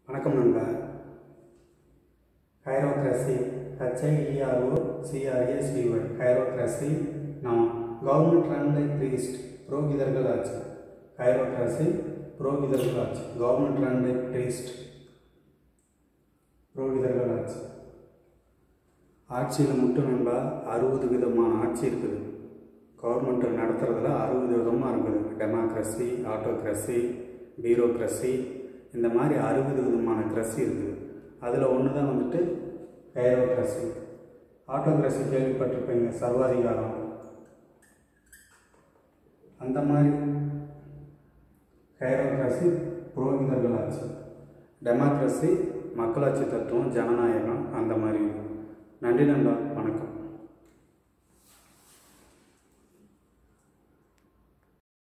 வணக்கம் நண்பா கைரோக்ரஸி ஹெச்ஐஇஆர்ஓ CRA C Y hierocracy நாம் கவர்மெண்ட் ரன் பை ப்ரீஸ்ட் புரோகிதர்கள் ஆட்சி கைரோக்ரஸி புரோகிதர்கள் ஆட்சி கவர்மெண்ட் ரன் பை ப்ரீஸ்ட் புரோகிதர்கள் ஆட்சி ஆட்சியில் மட்டும் நண்பா அறுபது விதமான ஆட்சி இருக்குது கவர்மெண்ட் நடத்துறதுல அறுபது விதமாக இருக்குது டெமோக்ரஸி ஆட்டோக்ரஸி பியூரோக்ரஸி இந்த மாதிரி அறுபது விதமான கிரஸி இருக்குது அதில் ஒன்று தான் வந்துட்டு கைரோக்ரஸி ஆட்டோக்ரஸி கேள்விப்பட்டிருப்பீங்க சர்வாதிகாரம் அந்த மாதிரி கைரோக்ரஸி புரோகிதர்கள் ஆட்சி டெமோக்ரஸி மக்களாட்சி தத்துவம் ஜனநாயகம் அந்த மாதிரி நன்றி நண்பா வணக்கம்